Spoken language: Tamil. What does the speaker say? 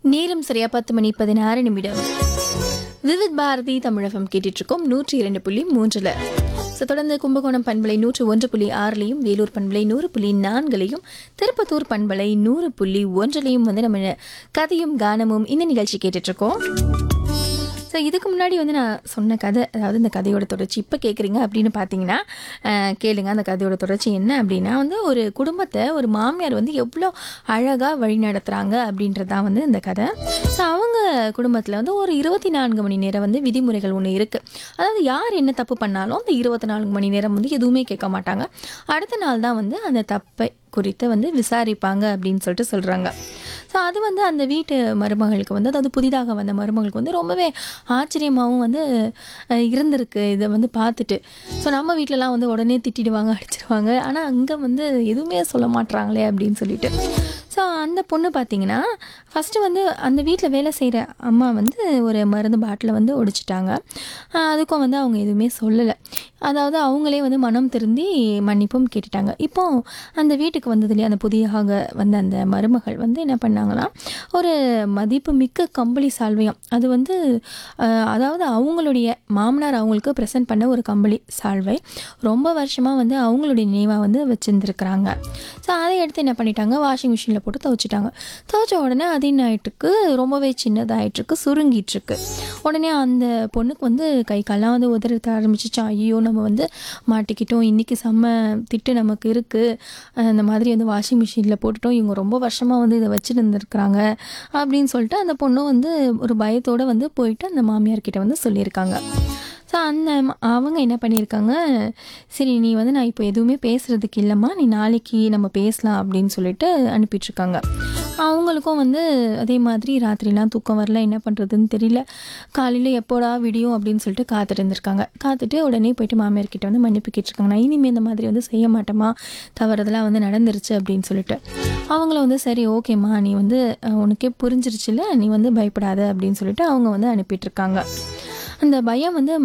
நேரம் சரியா பத்து மணி பதினாறு நிமிடம் விவித் பாரதி தமிழகம் கேட்டுட்டு இருக்கோம் நூற்றி இரண்டு புள்ளி மூன்றுல ஸோ தொடர்ந்து கும்பகோணம் பண்பலை நூற்று ஒன்று புள்ளி ஆறுலையும் வேலூர் பண்பலை நூறு புள்ளி நான்குலையும் திருப்பத்தூர் பண்பலை நூறு புள்ளி ஒன்றுலையும் வந்து நம்ம கதையும் கானமும் இந்த நிகழ்ச்சி கேட்டுட்டு இருக்கோம் ஸோ இதுக்கு முன்னாடி வந்து நான் சொன்ன கதை அதாவது இந்த கதையோட தொடர்ச்சி இப்போ கேட்குறீங்க அப்படின்னு பார்த்தீங்கன்னா அஹ், கேளுங்க அந்த கதையோட தொடர்ச்சி என்ன அப்படின்னா வந்து ஒரு குடும்பத்தை ஒரு மாமியார் வந்து எவ்வளோ அழகாக வழி நடத்துகிறாங்க அப்படின்றது தான் வந்து இந்த கதை ஸோ அவங்க குடும்பத்தில் வந்து ஒரு இருபத்தி நான்கு மணி நேரம் வந்து விதிமுறைகள் ஒன்று இருக்குது அதாவது யார் என்ன தப்பு பண்ணாலும் அந்த இருபத்தி நான்கு மணி நேரம் வந்து எதுவுமே கேட்க மாட்டாங்க அடுத்த நாள் தான் வந்து அந்த தப்பை குறித்து வந்து விசாரிப்பாங்க அப்படின்னு சொல்லிட்டு சொல்கிறாங்க ஸோ அது வந்து அந்த வீட்டு மருமகளுக்கு வந்து அதாவது புதிதாக வந்த மருமகளுக்கு வந்து ரொம்பவே ஆச்சரியமாகவும் வந்து அஹ், இருந்திருக்கு இதை வந்து பார்த்துட்டு ஸோ நம்ம வீட்டிலலாம் வந்து உடனே திட்டிடுவாங்க அடிச்சிடுவாங்க ஆனால் அங்கே வந்து எதுவுமே சொல்ல மாட்றாங்களே அப்படின்னு சொல்லிட்டு ஸோ அந்த பொண்ணு பார்த்தீங்கன்னா ஃபஸ்ட்டு வந்து அந்த வீட்டில் வேலை செய்கிற அம்மா வந்து ஒரு மருந்து பாட்டிலை வந்து ஒடிச்சிட்டாங்க ஆஹ் அதுக்கும் வந்து அவங்க எதுவுமே சொல்லலை அதாவது அவங்களே வந்து மனம் திருந்தி மன்னிப்பும் கேட்டுட்டாங்க இப்போ அந்த வீட்டுக்கு வந்ததுலேயே அந்த புதியாக வந்த அந்த மருமகள் வந்து என்ன பண்ணாங்களாம் ஒரு மதிப்பு மிக்க கம்பளி சால்வையம் அது வந்து ஆஹ் அதாவது அவங்களுடைய மாமனார் அவங்களுக்கு ப்ரெசென்ட் பண்ண ஒரு கம்பளி சால்வை ரொம்ப வருஷமாக வந்து அவங்களுடைய நினைவாக வந்து வச்சுருந்துருக்குறாங்க ஸோ அதை எடுத்து என்ன பண்ணிட்டாங்க வாஷிங் மிஷினில் போட்டு துவைச்சிட்டாங்க துவைச்ச உடனே அது என்ன ஆயிட்டிருக்கு ரொம்பவே சின்னதாயிட்டிருக்கு சுருங்கிட்டுருக்கு உடனே அந்த பொண்ணுக்கு வந்து கை கால்லாம் வந்து உதறத்த ஆரம்பிச்சிச்சா ஐயோ நம்ம வந்து மாட்டிக்கிட்டோம் இன்றைக்கி செம்ம திட்டு நமக்கு இருக்குது அந்த மாதிரி வந்து வாஷிங் மிஷினில் போட்டுட்டோம் இவங்க ரொம்ப வருஷமாக வந்து இதை வச்சுட்டு இருந்திருக்கிறாங்க அப்படின்னு சொல்லிட்டு அந்த பொண்ணும் வந்து ஒரு பயத்தோடு வந்து போயிட்டு அந்த மாமியார் கிட்ட வந்து சொல்லியிருக்காங்க ஸோ அந்த ம- அவங்க என்ன பண்ணியிருக்காங்க சரி நீ வந்து நான் இப்போ எதுவுமே பேசுகிறதுக்கு இல்லைம்மா நீ நாளைக்கு நம்ம பேசலாம் அப்படின்னு சொல்லிட்டு அனுப்பிட்டுருக்காங்க அவங்களுக்கும் வந்து அதே மாதிரி ராத்திரிலாம் தூக்கம் வரல என்ன பண்ணுறதுன்னு தெரியல காலையில் எப்போடா விடியும் அப்படின்னு சொல்லிட்டு காத்துட்டு இருந்திருக்காங்க காத்துட்டு உடனே போயிட்டு மாமியார் கிட்ட வந்து மன்னிப்பு கேட்டிருக்காங்க நான் இனிமேல் இந்த மாதிரி வந்து செய்ய மாட்டேமா தவறுதெல்லாம் வந்து நடந்துருச்சு அப்படின்னு சொல்லிட்டு அவங்கள வந்து சரி ஓகேம்மா நீ வந்து அஹ், உனக்கே புரிஞ்சிருச்சுல நீ வந்து பயப்படாத அப்படின்னு சொல்லிட்டு அவங்க வந்து அனுப்பிட்டுருக்காங்க அந்த பயம் வந்து